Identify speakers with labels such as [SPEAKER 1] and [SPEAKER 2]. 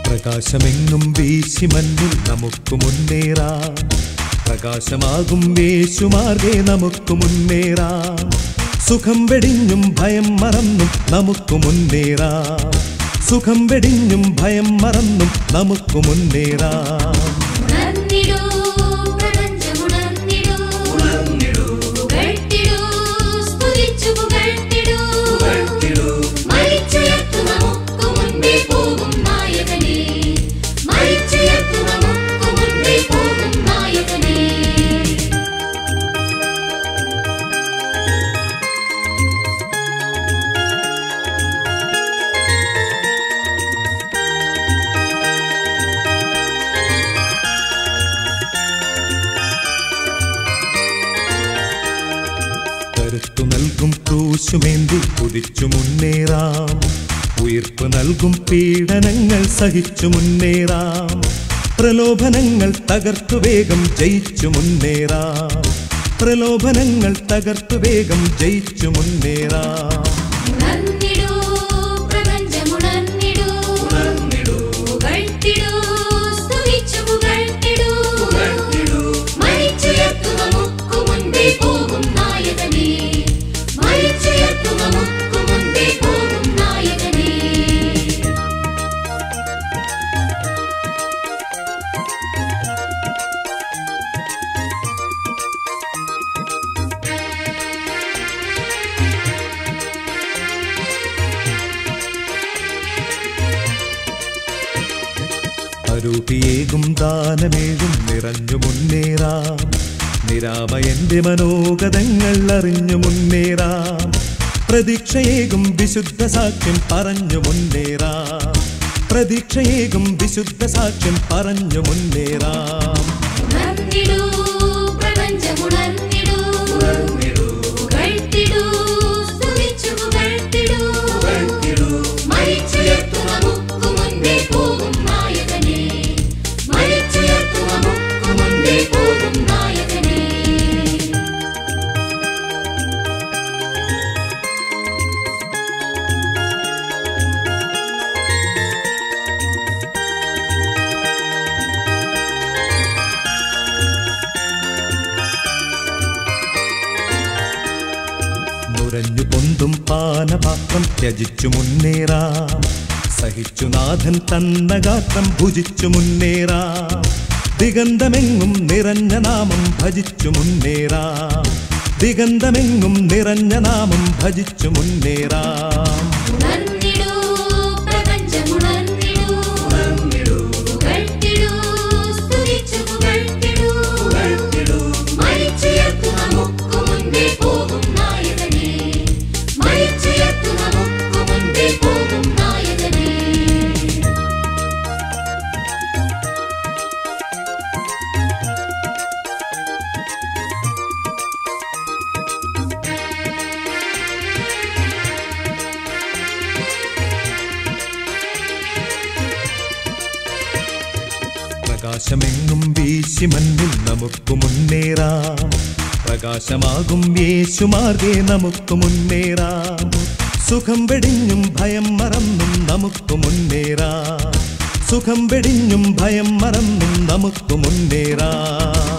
[SPEAKER 1] പ്രകാശമെങ്ങും വീശി മഞ്ഞിൽ നമുക്ക് മുന്നേറാം പ്രകാശമാകും യേശുമാർഗെ നമുക്ക് മുന്നേറാം സുഖം വെടിഞ്ഞും ഭയം മറന്നും നമുക്ക് മുന്നേറാം സുഖം വെടിഞ്ഞും ഭയം മറന്നും നമുക്ക് മുന്നേറാം
[SPEAKER 2] ഉണർന്നിടൂ പ്രപഞ്ചമുണർന്നിടൂ പുകഴ്ത്തിടൂ സ്തുതിച്ചു പുകഴ്ത്തിടൂ മരിച്ചുയർത്തു നമുക്ക് മുൻപേ പോകും നായകനേ മരിച്ചുയർത്തു നമുക്ക് മുൻപേ പോകും നായകനേ
[SPEAKER 1] കരുത്തു നൽകും ക്രൂശുമേന്തി കുതിച്ചു മുന്നേറാം ഉയർപ്പ് നൽകും പീഡനങ്ങൾ സഹിച്ചു മുന്നേറാം പ്രലോഭനങ്ങൾ തകർത്തു വേഗം ജയിച്ചു മുന്നേറാം പ്രലോഭനങ്ങൾ തകർത്തു വേഗം ജയിച്ചു മുന്നേറാം
[SPEAKER 2] ഉണർന്നിടൂ പ്രപഞ്ചമുണർന്നിടൂ പുകഴ്ത്തിടൂ സ്തുതിച്ചു പുകഴ്ത്തിടൂ മരിച്ചുയർത്തു നമുക്ക് മുൻപേ പോകും നായകനേ മരിച്ചുയർത്തു നമുക്ക് മുൻപേ പോകും നായകനേ
[SPEAKER 1] അരൂപിയേകും ദാനമേഴും നിറഞ്ഞു മുന്നേറാം നിരാമയന്റെ മനോഗതങ്ങൾ അറിഞ്ഞു മുന്നേറാം പ്രതീക്ഷയേകും വിശുദ്ധ സാക്ഷ്യം പറഞ്ഞു മുന്നേറാം പ്രതീക്ഷയേകും വിശുദ്ധ സാക്ഷ്യം പറഞ്ഞു മുന്നേറാം
[SPEAKER 2] ഉണർന്നിടൂ പ്രപഞ്ചമുണർന്നിടൂ പുകഴ്ത്തിടൂ സ്തുതിച്ചു പുകഴ്ത്തിടൂ മരിച്ചുയർത്തു നമുക്ക് മുൻപേ പോകും നായകനേ മരിച്ചുയർത്തു നമുക്ക് മുൻപേ പോകും നായകനേ
[SPEAKER 1] നുരഞ്ഞു പൊന്തും പാനപാത്രം ത്യജിച്ചു മുന്നേറാം സഹിച്ചു നാഥൻ തന്ന ഗാത്രം ഭുജിച്ചു മുന്നേറാം ദിഗന്ധമെങ്ങും നിറഞ്ഞ നാമം ഭജിച്ചു മുന്നേറാം ദിഗന്ധമെങ്ങും നിറഞ്ഞ നാമം ഭജിച്ചു മുന്നേറാം
[SPEAKER 2] ഉണർന്നിടൂ പ്രപഞ്ചമുണർന്നിടൂ പുകഴ്ത്തിടൂ സ്തുതിച്ചു പുകഴ്ത്തിടൂ മരിച്ചുയർത്തു നമുക്ക് മുൻപേ പോകും നായകനേ മരിച്ചുയർത്തു നമുക്ക് മുൻപേ പോകും നായകനേ
[SPEAKER 1] പ്രകാശമെങ്ങും വീശി മണ്ണിൽ നമുക്ക് മുന്നേറാം പ്രകാശമാകും യേശുമാർഗെ നമുക്ക് മുന്നേറാം സുഖം വെടിഞ്ഞും ഭയം മറന്നും നമുക്ക് മുന്നേറാം സുഖം വെടിഞ്ഞും ഭയം മറന്നും നമുക്ക് മുന്നേറാം